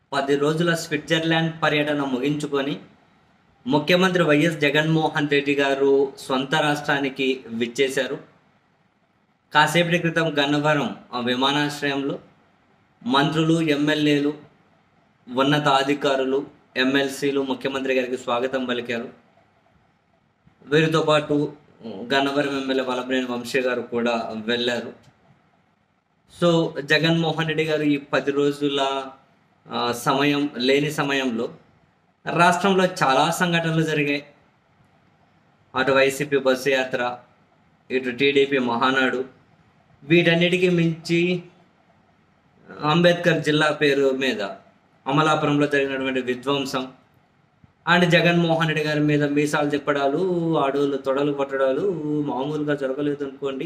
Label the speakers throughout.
Speaker 1: పది రోజుల స్విట్జర్లాండ్ పర్యటన ముగించుకొని ముఖ్యమంత్రి వైఎస్ జగన్మోహన్ రెడ్డి గారు సొంత రాష్ట్రానికి విచ్చేశారు కాసేపటి క్రితం గన్నవరం ఆ విమానాశ్రయంలో మంత్రులు ఎమ్మెల్యేలు ఉన్నత అధికారులు ఎమ్మెల్సీలు ముఖ్యమంత్రి గారికి స్వాగతం పలికారు వీరితో పాటు గన్నవరం ఎమ్మెల్యే వల్లభనేని వంశీ గారు కూడా వెళ్ళారు సో జగన్మోహన్ రెడ్డి గారు ఈ పది రోజుల ఆ, సమయం లేని సమయంలో రాష్ట్రంలో చాలా సంఘటనలు జరిగాయి అటు వైసీపీ బస్సు యాత్ర ఇటు టీడీపీ మహానాడు వీటన్నిటికీ మించి అంబేద్కర్ జిల్లా పేరు మీద అమలాపురంలో జరిగినటువంటి విధ్వంసం అండ్ జగన్మోహన్ రెడ్డి గారి మీద మీసాలు తిప్పడాలు ఆడోళ్ళు తొడలు కొట్టడాలు మామూలుగా జరగలేదు అనుకోండి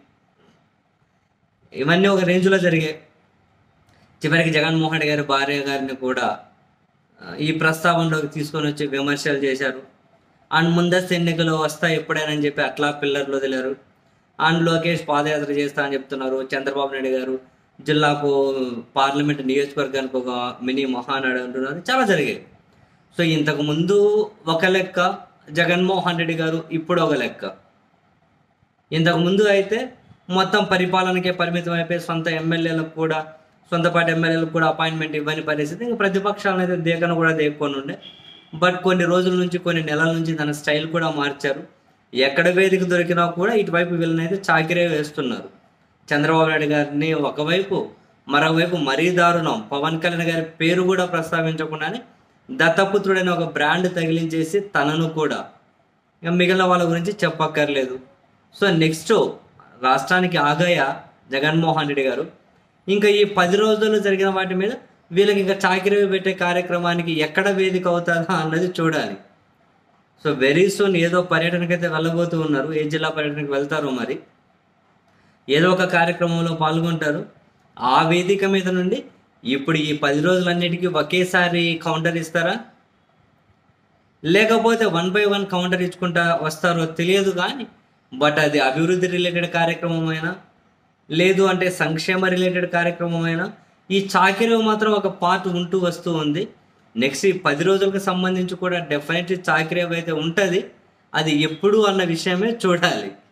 Speaker 1: ఇవన్నీ ఒక రేంజ్లో జరిగాయి చివరికి జగన్మోహన్ రెడ్డి గారి భార్య గారిని కూడా ఆ, ఈ ప్రస్తావనలోకి తీసుకొని వచ్చి విమర్శలు చేశారు అండ్ ముందస్తు ఎన్నికలు వస్తాయి ఎప్పుడైనా చెప్పి అట్లా పిల్లర్లు వదిలారు అండ్ లోకేష్ పాదయాత్ర చేస్తా అని చెప్తున్నారు చంద్రబాబు నాయుడు గారు జిల్లాకు పార్లమెంట్ నియోజకవర్గానికి ఒక మినీ మహానాడు అంటున్నారు చాలా జరిగాయి సో ఇంతకు ముందు ఒక లెక్క జగన్మోహన్ రెడ్డి గారు ఇప్పుడు ఒక లెక్క ఇంతకు ముందు అయితే మొత్తం పరిపాలనకే పరిమితం అయిపోయి సొంత ఎమ్మెల్యేలకు కూడా సొంత పార్టీ ఎమ్మెల్యేలకు కూడా అపాయింట్మెంట్ ఇవ్వని పరిస్థితి ఇంకా ప్రతిపక్షాలను అయితే దేకను కూడా దేక్కొని ఉండే బట్ కొన్ని రోజుల నుంచి కొన్ని నెలల నుంచి తన స్టైల్ కూడా మార్చారు ఎక్కడ వేదిక దొరికినా కూడా ఇటువైపు వీళ్ళని అయితే చాకిరే వేస్తున్నారు చంద్రబాబు నాయుడు గారిని ఒకవైపు మరోవైపు మరీ దారుణం పవన్ కళ్యాణ్ గారి పేరు కూడా ప్రస్తావించకుండానే దత్తపుత్రుడైన ఒక బ్రాండ్ తగిలించేసి తనను కూడా ఇక మిగిలిన వాళ్ళ గురించి చెప్పక్కర్లేదు సో నెక్స్ట్ రాష్ట్రానికి ఆగయ జగన్మోహన్ రెడ్డి గారు ఇంకా ఈ పది రోజులు జరిగిన వాటి మీద వీళ్ళకి ఇంకా చాకిరీ పెట్టే కార్యక్రమానికి ఎక్కడ వేదిక అవుతుందా అన్నది చూడాలి సో వెరీ సూన్ ఏదో పర్యటనకి అయితే వెళ్ళబోతూ ఉన్నారు ఏ జిల్లా పర్యటనకి వెళ్తారో మరి ఏదో ఒక కార్యక్రమంలో పాల్గొంటారు ఆ వేదిక మీద నుండి ఇప్పుడు ఈ పది రోజులన్నిటికీ ఒకేసారి కౌంటర్ ఇస్తారా లేకపోతే వన్ బై వన్ కౌంటర్ ఇచ్చుకుంటా వస్తారో తెలియదు కానీ బట్ అది అభివృద్ధి రిలేటెడ్ కార్యక్రమమైనా లేదు అంటే సంక్షేమ రిలేటెడ్ కార్యక్రమమైనా ఈ చాకిరీ మాత్రం ఒక పార్ట్ ఉంటూ వస్తూ ఉంది నెక్స్ట్ ఈ పది రోజులకు సంబంధించి కూడా డెఫినెట్లీ చాకిరీ అయితే ఉంటుంది అది ఎప్పుడు అన్న విషయమే చూడాలి